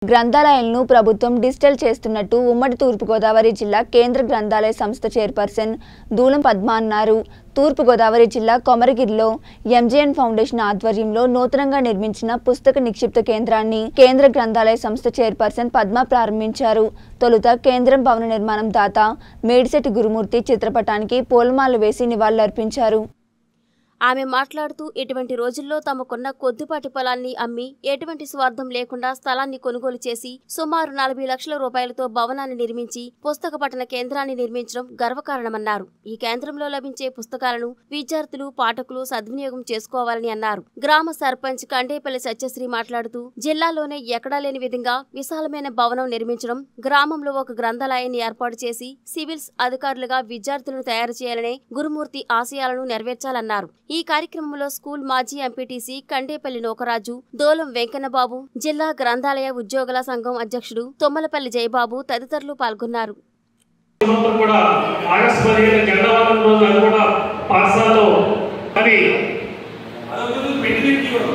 గ్రంథాలయాలను ప్రభుత్వం డిజిటల్ చేస్తున్నట్టు ఉమ్మడి తూర్పుగోదావరి జిల్లా కేంద్ర గ్రంథాలయ సంస్థ చైర్పర్సన్ దూలం పద్మ అన్నారు తూర్పుగోదావరి జిల్లా కొమరగిరిలో ఎంజేఎన్ ఫౌండేషన్ ఆధ్వర్యంలో నూతనంగా నిర్మించిన పుస్తక నిక్షిప్త కేంద్రాన్ని కేంద్ర గ్రంథాలయ సంస్థ చైర్పర్సన్ పద్మ ప్రారంభించారు తొలుత కేంద్రం భవన నిర్మాణం దాత మేడిశెట్టి గురుమూర్తి చిత్రపటానికి పూలమాల వేసి నివాళులర్పించారు ఆమె మాట్లాడుతూ ఇటువంటి రోజుల్లో తమకున్న కొద్దిపాటి పొలాన్ని అమ్మి ఎటువంటి స్వార్థం లేకుండా స్థలాన్ని కొనుగోలు చేసి సుమారు నలభై లక్షల రూపాయలతో భవనాన్ని నిర్మించి పుస్తక పఠన కేంద్రాన్ని నిర్మించడం గర్వకారణమన్నారు ఈ కేంద్రంలో లభించే పుస్తకాలను విద్యార్థులు పాఠకులు సద్వినియోగం చేసుకోవాలని అన్నారు గ్రామ సర్పంచ్ కండేపల్లి సత్యశ్రీ మాట్లాడుతూ జిల్లాలోనే ఎక్కడా లేని విధంగా విశాలమైన భవనం నిర్మించడం గ్రామంలో ఒక గ్రంథాలయాన్ని ఏర్పాటు చేసి సివిల్స్ అధికారులుగా విద్యార్థులను తయారు చేయాలనే గురుమూర్తి ఆశయాలను నెరవేర్చాలన్నారు ఈ కార్యక్రమంలో స్కూల్ మాజీ ఎంపీటీసీ కండేపల్లి నోకరాజు దోలం వెంకన్నబాబు జిల్లా గ్రంథాలయ ఉద్యోగుల సంఘం అధ్యక్షుడు తొమ్మలపల్లి జయబాబు తదితరులు పాల్గొన్నారు సంవత్సరం కూడా ఆగస్టు పదిహేను జెండావారం రోజు అది కూడా పాఠశాలలో మరి అదొక పెట్టి కూడా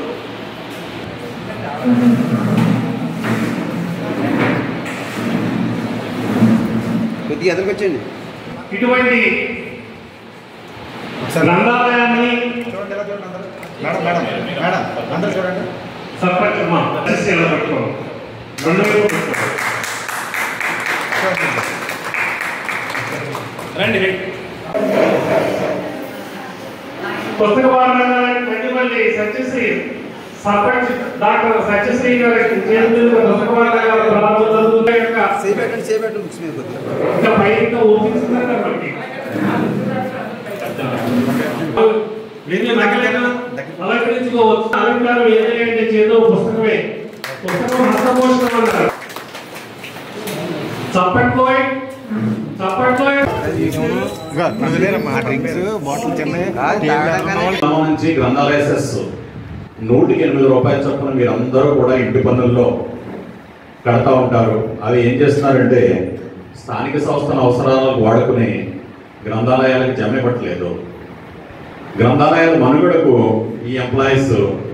కొద్దిగా ఎదురుకొచ్చండి ఇటువంటి గ్రంథాలయాన్ని చూడండి ఎలా చూడండి అందరూ మేడం మేడం మేడం అందరూ చూడండి సర్పంచ్ అమ్మ కలిసి ఎలా పట్టుకోండి రెండు వేలు పట్టుకోండి. రండి పుస్తక పాఠశాల కంటిపల్లి సత్యశ్రీ సర్పంచ్ డాక్టర్ సత్యశ్రీ గారి చేతి మీదుగా పుస్తక పాఠశాల ప్రారంభం జరుగుతున్న యొక్క సేవ్ పెట్టండి సేవ్ పెట్టండి బుక్స్ మీద కొద్దిగా ఇంకా పై ఇంకా ఊపిస్తున్నారు కాబట్టి మీరు నగలను అలంకరించుకోవచ్చు అలంకారం ఏదంటే చేదో పుస్తకమే పుస్తకం హస్తపోషణం అంటారు చప్పట్లోయ్ చప్పట్లోయ్ డ్రింక్స్ బాటిల్ చిన్నవి గ్రామం నుంచి గ్రంథాలయ సెస్ నూటికి ఎనిమిది రూపాయల చొప్పున మీరు అందరూ కూడా ఇంటి పన్నుల్లో కడతా ఉంటారు అవి ఏం చేస్తున్నారంటే స్థానిక సంస్థల అవసరాలకు వాడుకుని గ్రంథాలయాలకు జమ ఇవ్వట్లేదు గ్రంథాలయాల మనుగడకు ఈ ఎంప్లాయీస్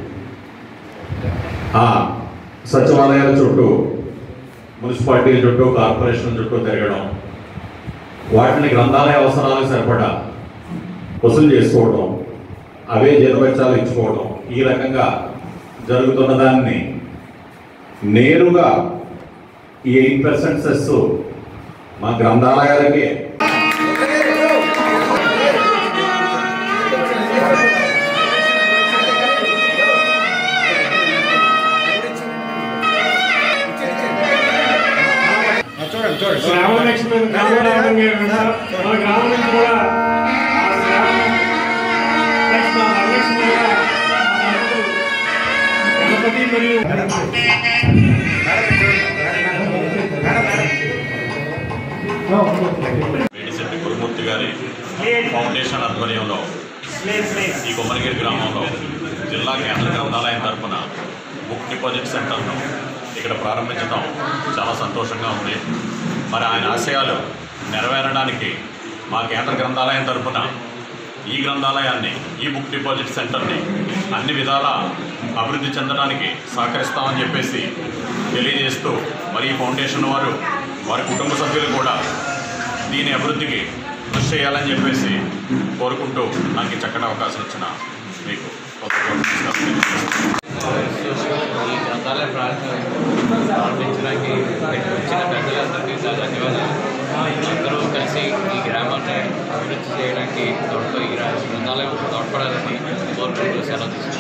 ఆ సచివాలయాల చుట్టూ మున్సిపాలిటీల చుట్టూ కార్పొరేషన్ చుట్టూ తిరగడం వాటిని గ్రంథాలయ అవసరాలకు సరిపడా వసూలు చేసుకోవడం అవే జీతభత్యాలు ఇచ్చుకోవడం ఈ రకంగా జరుగుతున్న దాన్ని నేరుగా ఈ ఎయిట్ పర్సెంట్ సెస్ మా గ్రంథాలయాలకి చూడండి చూడండి శ్రావణ లక్ష్మి గ్రామరామం గారు ఉన్నారు. మన గ్రామం నుంచి కూడా ఆ శ్రావణ లక్ష్మి, వరలక్ష్మి కూడా ఆ భక్తులు గణపతి మరియు మేడిశెట్టి గురుమూర్తి గారి ఫౌండేషన్ ఆధ్వర్యంలో ఈ కొమ్మరిగిరి గ్రామంలో జిల్లా కేంద్ర గ్రంథాలయం తరపున బుక్ డిపాజిట్ సెంటర్ను ఇక్కడ ప్రారంభించడం చాలా సంతోషంగా ఉంది మరి ఆయన ఆశయాలు నెరవేరడానికి మా కేంద్ర గ్రంథాలయం తరపున ఈ గ్రంథాలయాన్ని ఈ బుక్ డిపాజిట్ సెంటర్ని అన్ని విధాలా అభివృద్ధి చెందడానికి సహకరిస్తామని చెప్పేసి తెలియజేస్తూ మరి ఈ ఫౌండేషన్ వారు వారి కుటుంబ సభ్యులు కూడా దీని అభివృద్ధికి కృషి చేయాలని చెప్పేసి కోరుకుంటూ నాకు ఈ చక్కటి అవకాశం ఇచ్చిన మీకు ఈ గ్రంథాలయ ప్రారంభ ప్రారంభించడానికి వచ్చిన పెద్దలందరికీ చాలా ధన్యవాదాలు అందరూ కలిసి ఈ గ్రామాన్ని అభివృద్ధి చేయడానికి తోడ్పడి ఈ గ్రా- గ్రంథాలయం తోడ్పడాలని కోరుకుంటూ సెలవు తీసుకుంటాను